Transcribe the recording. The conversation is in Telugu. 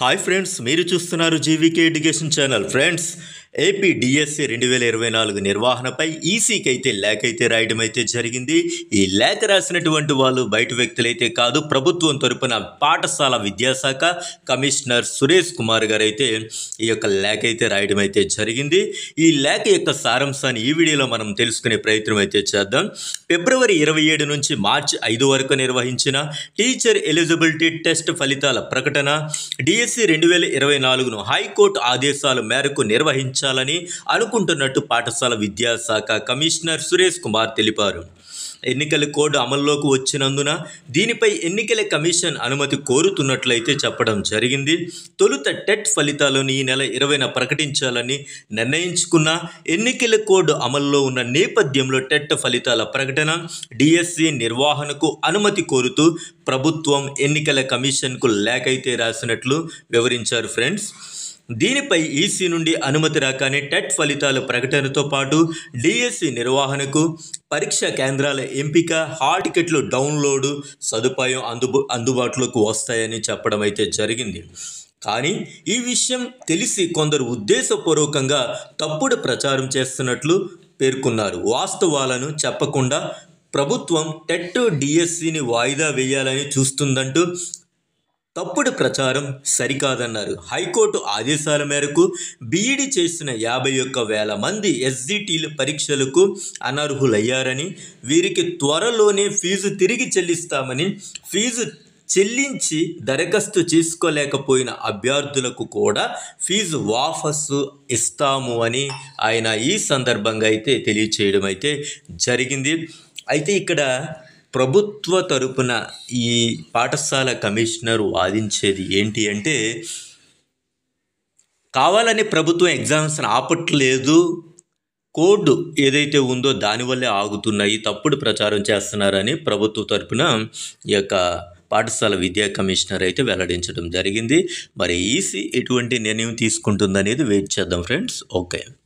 హాయ్ ఫ్రెండ్స్ మీరు చూస్తున్నారు GVK education channel friends AP DSC రెండు వేల ఇరవై నాలుగు నిర్వహణపై ఈసీకి అయితే లేఖ అయితే రాయడం అయితే జరిగింది ఈ లేఖ రాసినటువంటి వాళ్ళు బయట వ్యక్తులైతే కాదు ప్రభుత్వం తరపున పాఠశాల విద్యాశాఖ కమిషనర్ సురేష్ కుమార్ గారు అయితే ఈ యొక్క లేఖ అయితే రాయడం అయితే జరిగింది ఈ లేఖ యొక్క సారాంశాన్ని ఈ వీడియోలో మనం తెలుసుకునే ప్రయత్నం అయితే చేద్దాం ఫిబ్రవరి ఇరవై ఏడు నుంచి మార్చి ఐదు వరకు నిర్వహించిన టీచర్ ఎలిజిబిలిటీ టెస్ట్ ఫలితాల ప్రకటన డిఎస్సి రెండు వేల ఇరవై నాలుగును హైకోర్టు ఆదేశాల మేరకు నిర్వహించాలని అనుకుంటున్నట్టు పాఠశాల విద్యాశాఖ కమిషనర్ సురేష్ కుమార్ తెలిపారు ఎన్నికల కోడ్ అమల్లోకి వచ్చినందున దీనిపై ఎన్నికల కమిషన్ అనుమతి కోరుతున్నట్లయితే చెప్పడం జరిగింది తొలుత టెట్ ఫలితాలను ఈ నెల ఇరవైన ప్రకటించాలని నిర్ణయించుకున్న ఎన్నికల కోడ్ అమల్లో ఉన్న నేపథ్యంలో టెట్ ఫలితాల ప్రకటన డిఎస్సి నిర్వహణకు అనుమతి కోరుతూ ప్రభుత్వం ఎన్నికల కమిషన్కు లేఖ అయితే రాసినట్లు వివరించారు ఫ్రెండ్స్ దీనిపై ఈసీ నుండి అనుమతి రాగానే టెట్ ఫలితాల ప్రకటనతో పాటు డిఎస్సి నిర్వహణకు పరీక్ష కేంద్రాల ఎంపిక హాల్ టికెట్లు డౌన్లోడ్ సదుపాయం అందుబు అందుబాటులోకి వస్తాయని చెప్పడం అయితే జరిగింది కానీ ఈ విషయం తెలిసి కొందరు ఉద్దేశపూర్వకంగా తప్పుడు ప్రచారం చేస్తున్నట్లు పేర్కొన్నారు వాస్తవాలను చెప్పకుండా ప్రభుత్వం టెట్ డిఎస్సిని వాయిదా వేయాలని చూస్తుందంటూ తప్పుడు ప్రచారం సరికాదన్నారు హైకోర్టు ఆదేశాల మేరకు బీఈడి చేసిన యాభై ఒక్క వేల మంది ఎస్జిటీల పరీక్షలకు అనర్హులయ్యారని వీరికి త్వరలోనే ఫీజు తిరిగి చెల్లిస్తామని ఫీజు చెల్లించి దరఖాస్తు చేసుకోలేకపోయిన అభ్యర్థులకు కూడా ఫీజు వాపస్సు ఇస్తాము అని ఆయన ఈ సందర్భంగా అయితే తెలియచేయడం అయితే జరిగింది అయితే ఇక్కడ ప్రభుత్వ తరపున ఈ పాఠశాల కమిషనర్ వాదించేది ఏంటి అంటే కావాలని ప్రభుత్వం ఎగ్జామ్స్ ఆపట్లేదు కోడ్ ఏదైతే ఉందో దానివల్లే ఆగుతున్నాయి తప్పుడు ప్రచారం చేస్తున్నారని ప్రభుత్వ తరపున ఈ యొక్క పాఠశాల విద్యా కమిషనర్ అయితే వెల్లడించడం జరిగింది మరి ఈసీ ఎటువంటి నిర్ణయం తీసుకుంటుందనేది వెయిట్ చేద్దాం ఫ్రెండ్స్ ఓకే